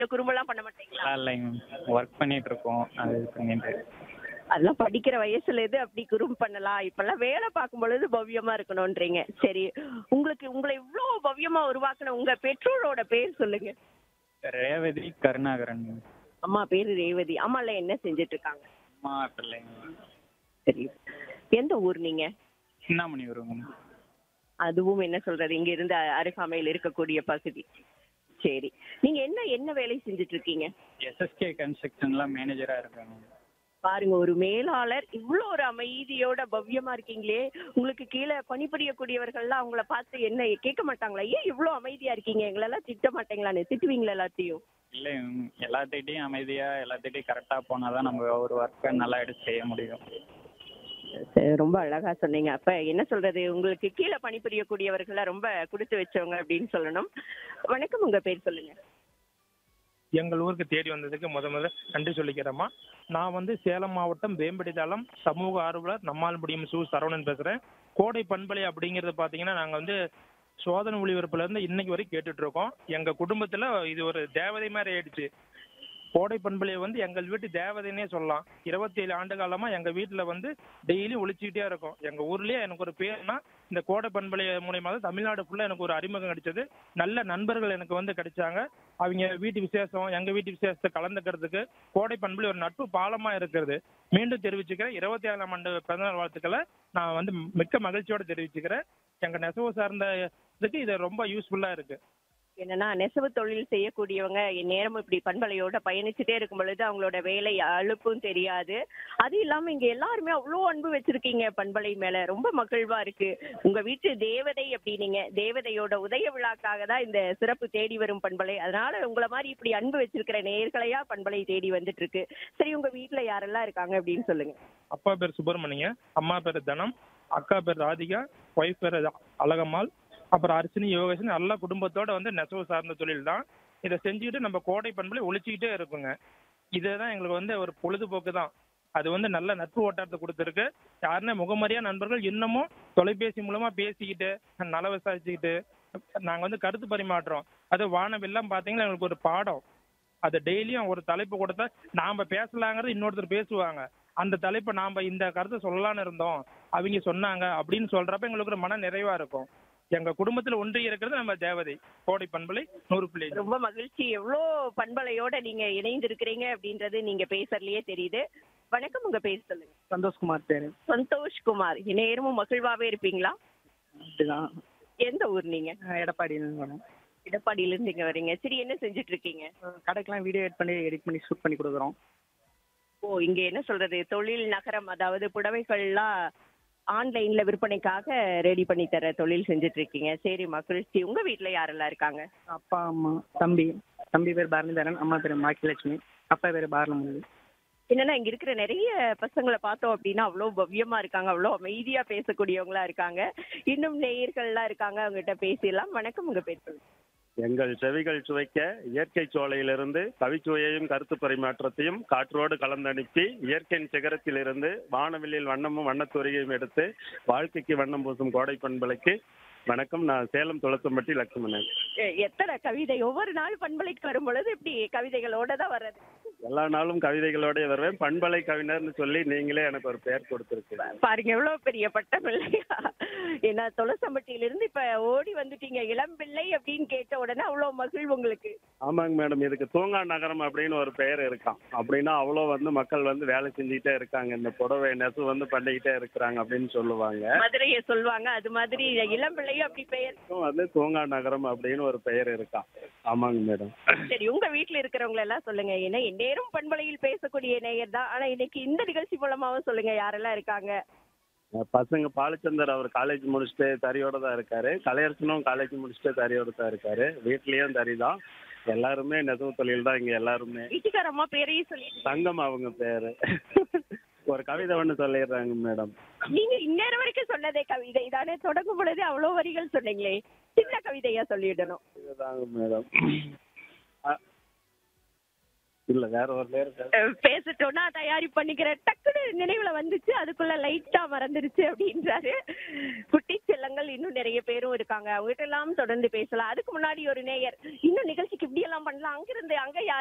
இந்த குறும்பெல்லாம் பண்ண மாட்டீங்களா இல்லைங்க மேம் ஒர்க் பண்ணிட்டு இருக்கோம் அது இது பண்ணிட்டு அதெல்லாம் படிக்கிற வயசுல எது அப்படி குறும்பு பண்ணலாம் இப்பெல்லாம் வேலை பார்க்கும் பொழுது பவ்யமா இருக்கணும்ன்றீங்க சரி உங்களுக்கு உங்களை இவ்ளோ பவ்யமா உருவாக்குன உங்க பெற்றோரோட பேர் சொல்லுங்க ரேவதி கருணாகரன் அம்மா பேரு ரேவதி அம்மால என்ன செஞ்சுட்டு இருக்காங்க அம்மா பிள்ளைங்க சரி எந்த ஊர் நீங்க சின்னாமணி வருங்க அதுவும் என்ன சொல்றது இங்க இருந்து அ- அருகாமையில் இருக்கக்கூடிய பகுதி சரி நீங்க என்ன என்ன வேலை செஞ்சுட்டு இருக்கீங்க எஸ்எஸ்கே கன்ஸ்ட்ரக்ஷன்ல மேனேஜரா இருக்காங்க பாருங்க ஒரு மேலாளர் இவ்வளோ ஒரு அமைதியோட பவ்யமா இருக்கீங்களே உங்களுக்கு கீழே பணிபுரியக்கூடியவர்கள்லாம் அவங்கள பார்த்து என்ன கேட்க மாட்டாங்களா ஏன் இவ்வளோ அமைதியா இருக்கீங்க எங்களெல்லாம் திட்ட மாட்டீங்களான்னு திட்டுவீங்களா எல்லாத்தையும் இல்லை எல்லாத்திட்டையும் அமைதியா எல்லாத்திட்டையும் கரெக்டா போனாதான் நம்ம ஒரு ஒர்க்கை நல்லா எடுத்து செய்ய முடியும் சரி, ரொம்ப அழகா சொன்னீங்க அப்ப என்ன சொல்றது உங்களுக்கு கீழே பணிபுரியக்கூடியவர்கள ரொம்ப கொடுத்து வச்சவங்க அப்படின்னு சொல்லணும் வணக்கம் உங்க பேர் சொல்லுங்க எங்கள் ஊருக்கு தேடி வந்ததுக்கு முத முத நன்றி சொல்லிக்கிறேம்மா நான் வந்து சேலம் மாவட்டம் வேம்படி தளம் சமூக ஆர்வலர் நம்மால் முடியும் சு சரவணன் பேசுறேன் கோடை பண்பலை அப்படிங்கிறது பாத்தீங்கன்னா நாங்க வந்து சோதனை ஒளிபரப்புல இருந்து இன்னைக்கு வரைக்கும் கேட்டுட்டு இருக்கோம் எங்க குடும்பத்துல இது ஒரு தேவதை மாதிரி ஆயிடுச்சு கோடை பண்பலையை வந்து எங்கள் வீட்டு தேவதைன்னே சொல்லலாம் இருபத்தேழு ஆண்டு காலமா எங்க வீட்டுல வந்து டெய்லி ஒழிச்சுக்கிட்டே இருக்கும் எங்க ஊர்லயே எனக்கு ஒரு பேர்னா இந்த கோடை பண்பலை மூலியமா தான் தமிழ்நாடு ஃபுல்லா எனக்கு ஒரு அறிமுகம் கிடைச்சது நல்ல நண்பர்கள் எனக்கு வந்து கிடைச்சாங்க அவங்க வீட்டு விசேஷம் எங்க வீட்டு விசேஷத்தை கலந்துக்கிறதுக்கு கோடை பண்புல ஒரு நட்பு பாலமா இருக்கிறது மீண்டும் தெரிவிச்சுக்கிறேன் இருபத்தி ஏழாம் ஆண்டு பிறந்தநாள் வாழ்த்துக்களை நான் வந்து மிக்க மகிழ்ச்சியோட தெரிவிச்சுக்கிறேன் எங்க நெசவு சார்ந்த இதுக்கு இது ரொம்ப யூஸ்ஃபுல்லா இருக்கு என்னன்னா நெசவு தொழில் செய்யக்கூடியவங்க நேரமும் இப்படி பண்பலையோட பயணிச்சுட்டே இருக்கும் பொழுது அவங்களோட வேலை அலுப்பும் தெரியாது அது இல்லாம இங்க எல்லாருமே அவ்வளோ அன்பு வச்சிருக்கீங்க பண்பலை மேல ரொம்ப மகிழ்வா இருக்கு உங்க வீட்டு தேவதை அப்படின்னீங்க தேவதையோட உதய விழாக்காக தான் இந்த சிறப்பு தேடி வரும் பண்பலை அதனால உங்களை மாதிரி இப்படி அன்பு வச்சிருக்கிற நேர்களையா பண்பலை தேடி வந்துட்டு இருக்கு சரி உங்க வீட்டுல யாரெல்லாம் இருக்காங்க அப்படின்னு சொல்லுங்க அப்பா பேர் சுப்பிரமணிய அம்மா பேர் தனம் அக்கா பேர் ராதிகா ஒய்ஃப் பேர் அழகம்மாள் அப்புறம் அர்ச்சனி யோகேஷன் எல்லா குடும்பத்தோட வந்து நெசவு சார்ந்த தொழில் தான் இதை செஞ்சுக்கிட்டு நம்ம கோடை பண்புல ஒழிச்சுக்கிட்டே இருக்குங்க இதுதான் எங்களுக்கு வந்து ஒரு பொழுதுபோக்கு தான் அது வந்து நல்ல நட்பு ஓட்டாரத்தை கொடுத்துருக்கு யாருன்னா முகமறியா நண்பர்கள் இன்னமும் தொலைபேசி மூலமா பேசிக்கிட்டு நல விசாரிச்சுக்கிட்டு நாங்க வந்து கருத்து பரிமாற்றோம் அது வானவெல்லாம் பாத்தீங்கன்னா எங்களுக்கு ஒரு பாடம் அது டெய்லியும் ஒரு தலைப்பு கொடுத்தா நாம பேசலாங்கிறது இன்னொருத்தர் பேசுவாங்க அந்த தலைப்பை நாம இந்த கருத்தை சொல்லலாம்னு இருந்தோம் அவங்க சொன்னாங்க அப்படின்னு சொல்றப்ப எங்களுக்கு ஒரு மன நிறைவா இருக்கும் எங்க குடும்பத்துல ஒன்றி இருக்கிறது நம்ம தேவதை கோடை பண்பலை நூறு பிள்ளை ரொம்ப மகிழ்ச்சி எவ்வளோ பண்பலையோட நீங்க இணைந்திருக்கிறீங்க அப்படின்றது நீங்க பேசுறதுலயே தெரியுது வணக்கம் உங்க பேர் சொல்லுங்க சந்தோஷ்குமார் பேரு சந்தோஷ் குமார் நேரமும் மகிழ்வாவே இருப்பீங்களா அப்படிதான் எந்த ஊர் நீங்க எடப்பாடியில வரேன் எடப்பாடியில இருந்து இங்க வரீங்க சரி என்ன செஞ்சுட்டு இருக்கீங்க கடைக்கெல்லாம் வீடியோ எடிட் பண்ணி எடிட் பண்ணி ஷூட் பண்ணி கொடுக்குறோம் ஓ இங்க என்ன சொல்றது தொழில் நகரம் அதாவது புடவைகள்லாம் ஆன்லைன்ல விற்பனைக்காக ரெடி பண்ணி தர தொழில் செஞ்சுட்டு இருக்கீங்க சரி மகிழ்ச்சி உங்க வீட்ல யாரெல்லாம் இருக்காங்க அப்பா அம்மா தம்பி தம்பி பேர் பரணிதரன் அம்மா பேர் பாக்கியலட்சுமி அப்பா பேர் பாரலமுரளி என்னன்னா இங்க இருக்கிற நிறைய பசங்களை பார்த்தோம் அப்படின்னா அவ்வளோ பவ்யமா இருக்காங்க அவ்வளோ அமைதியா பேசக்கூடியவங்களா இருக்காங்க இன்னும் நேயர்கள்லாம் இருக்காங்க அவங்ககிட்ட பேசிடலாம் வணக்கம் உங்க பேர் சொல்லுங்க எங்கள் செவிகள் சுவைக்க இயற்கை சோலையிலிருந்து கவிச்சுவையையும் கருத்து பரிமாற்றத்தையும் காற்றோடு கலந்தனுப்பி இயற்கையின் சிகரத்திலிருந்து வானவெளியில் வண்ணமும் வண்ணத்துறையையும் எடுத்து வாழ்க்கைக்கு வண்ணம் பூசும் கோடை பண்பலைக்கு வணக்கம் நான் சேலம் துளத்தம்பட்டி லட்சுமணன் எ- எத்தனை கவிதை ஒவ்வொரு நாள் பண்பலைக்கு வரும் பொழுது இப்படி கவிதைகளோட தான் வர்றது எல்லா நாளும் கவிதைகளோட வருவேன் பண்பலை கவிஞர்னு சொல்லி நீங்களே எனக்கு ஒரு பெயர் கொடுத்துருக்கீங்க பாருங்க எவ்வளவு பெரிய பட்டம் இல்லையா ஏன்னா துளசம்பட்டியில இருந்து இப்ப ஓடி வந்துட்டீங்க இளம் பிள்ளை அப்படின்னு கேட்ட உடனே அவ்வளவு மகிழ்வு உங்களுக்கு ஆமாங்க மேடம் இதுக்கு தூங்கா நகரம் அப்படின்னு ஒரு பெயர் இருக்கான் அப்படின்னா அவ்வளோ வந்து மக்கள் வந்து வேலை செஞ்சுக்கிட்டே இருக்காங்க இந்த புடவை நெசவு வந்து பண்ணிக்கிட்டே இருக்கிறாங்க அப்படின்னு சொல்லுவாங்க மதுரையை சொல்லுவாங்க அது மாதிரி இளம் பிள்ளையும் அப்படி பெயர் இதுக்கும் வந்து தூங்கா நகரம் அப்படின்னு ஒரு பெயர் இருக்கான் ஆமாங்க மேடம் சரி உங்க வீட்டுல இருக்கிறவங்க எல்லாம் சொல்லுங்க ஏன்னா நேரும் பண்பலையில் பேசக்கூடிய நேயர் தான் ஆனா இன்னைக்கு இந்த நிகழ்ச்சி மூலமாவும் சொல்லுங்க யாரெல்லாம் இருக்காங்க பசங்க பாலச்சந்தர் அவர் காலேஜ் முடிச்சுட்டு தறியோட தான் இருக்காரு கலையரசனும் காலேஜ் முடிச்சுட்டு தறியோட தான் இருக்காரு வீட்லயும் தறி தான் எல்லாருமே நெசவு தொழில் தான் இங்க எல்லாருமே வீட்டுக்கார அம்மா பேரையும் சொல்லி தங்கம் அவங்க பேரு ஒரு கவிதை ஒன்று சொல்லிடுறாங்க மேடம் நீங்க இந்நேரம் வரைக்கும் சொன்னதே கவிதை தானே தொடங்கும் பொழுது அவ்வளவு வரிகள் சொன்னீங்களே சின்ன கவிதையா சொல்லிடணும் இதுதாங்க மேடம் இல்ல வேற ஒரு நேரம் அஹ் பேசட்டோம்னா தயாரி பண்ணிக்கிறேன் டக்குனு நினைவுல வந்துச்சு அதுக்குள்ள லைட்டா மறந்துருச்சு அப்படின்றாரு குட்டி செல்லங்கள் இன்னும் நிறைய பேரும் இருக்காங்க அவங்ககிட்ட எல்லாம் தொடர்ந்து பேசலாம் அதுக்கு முன்னாடி ஒரு நேயர் இன்னும் நிகழ்ச்சிக்கு இப்படி எல்லாம் பண்ணலாம் அங்கிருந்து அங்க யார்